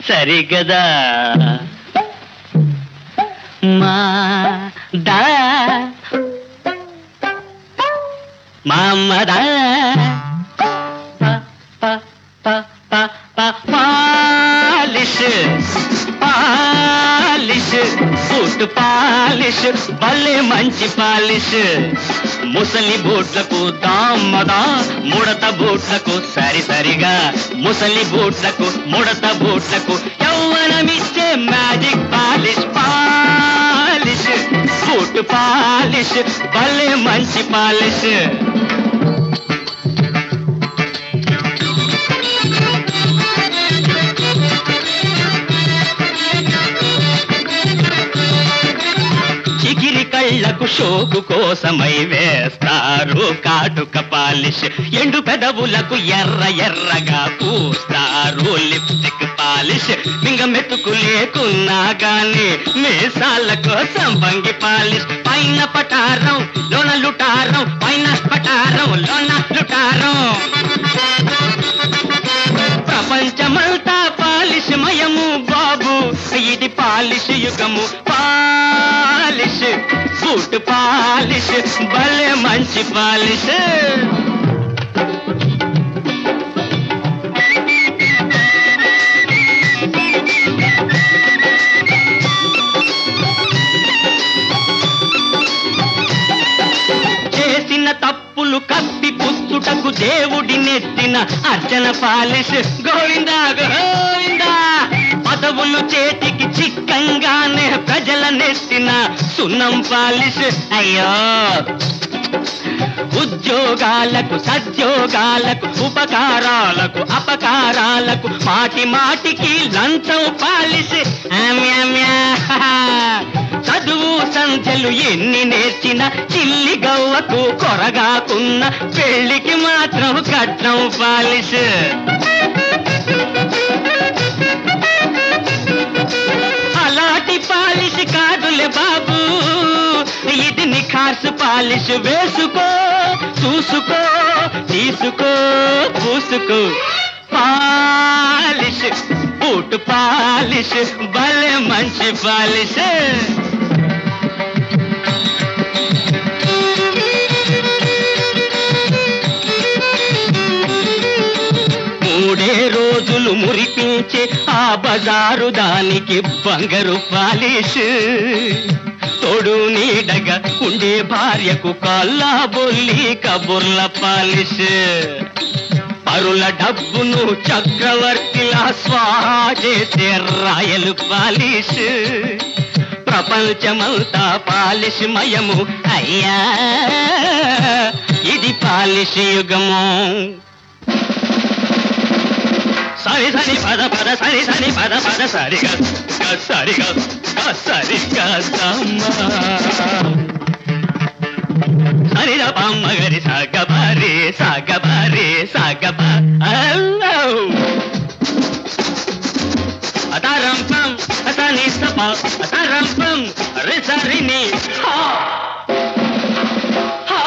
సరిగదా మా దా మామదా ప ప ప ప ప పాలిష్ పాలిష్ బూట్ పాలిష్ భలే మంచి పాలిష్ ముసలి బూట్లకు దామ్మదా ముడత బూట్లకు సరి సరిగా ముసలి బూట్లకు ముడత బూట్లకు యౌవనమిచ్చే magic polish polish boot polish భలే మంచి పాలిష్ చిగిరి కళ్ళకు షోకు కోసమై వేస్తారు కాటుక పాలిష్ ఎండు పెదవులకు ఎర్ర ఎర్రగా పూస్తారు లిప్స్టిక్ పాలిష్ మింగ మెతుకు లేకున్నా గాని మీసాల కోసం భంగి పాలిష్ పైన పటారం లోన లుటారం పైన పటారం లోన లుటారం ప్రపంచమంతా పాలిష్ మయము బాబు ఇది పాలిష్ యుగము పాలిష్ బూట్ పాలిష్ భలే మంచి పాలిష్ చేసిన తప్పులు కప్పి పుచ్చుటకు దేవుడి నెత్తిన అర్చన పాలిష్ గోవిందా గోవిందా పదవులు చేతికి చిక్కంగానే ప్రజల నెత్తిన సున్నం పాలిష్ అయ్యో ఉద్యోగాలకు సద్యోగాలకు ఉపకారాలకు అపకారాలకు మాటి మాటికి లంచం పాలిసి ఆమ్యామ్యా. చదువు సంధ్యలు ఎన్ని నేర్చిన చిల్లి గవ్వకు కొరగాకున్న పెళ్లికి మాత్రం కట్నం పాలిస్ అలాంటి పాలిష్ కాదులే బాబు ఇది నిఖార్సు పాలిష్ వేసుకో చూసుకో తీసుకో పూసుకో పాలిష్ బూట్ పాలిష్ భలే మంచి పాలిష్ మూడే రోజులు మురిపించే ఆ బజారు దానికి బంగారు పాలిష్ తోడు నీడగా ఉండే భార్యకు కల్లా బొల్లి కబుర్ల పాలిష్ పరుల డబ్బును చక్రవర్తిలా స్వాహా చేసే రాయలు పాలిష్ ప్రపంచమంతా పాలిష్ మయము అయ్యా ఇది పాలిష్ యుగము సరి సరి పద పద సరి సరి పద పద సరిగా గ సరిగా గ సరిగా సమ్మ సరిద పమ్మ గరి సాగ బారి సాగ బారి సాగ బా హలో అతారం పం అతని సప అతారం పం రి సరిని హా హా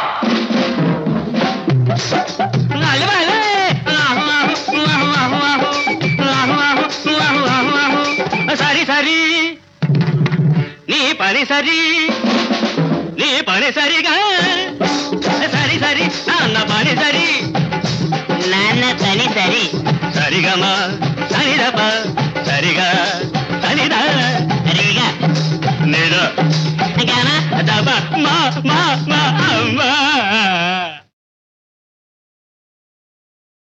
సరి సరి నీ పని సరి నీ పని సరిగా సరి సరి నాన్న పని సరి నాన్న పని సరి సరిగమా సరిదప సరిగా సరిదా సరిగా నిర దబ మా మా మా అమ్మా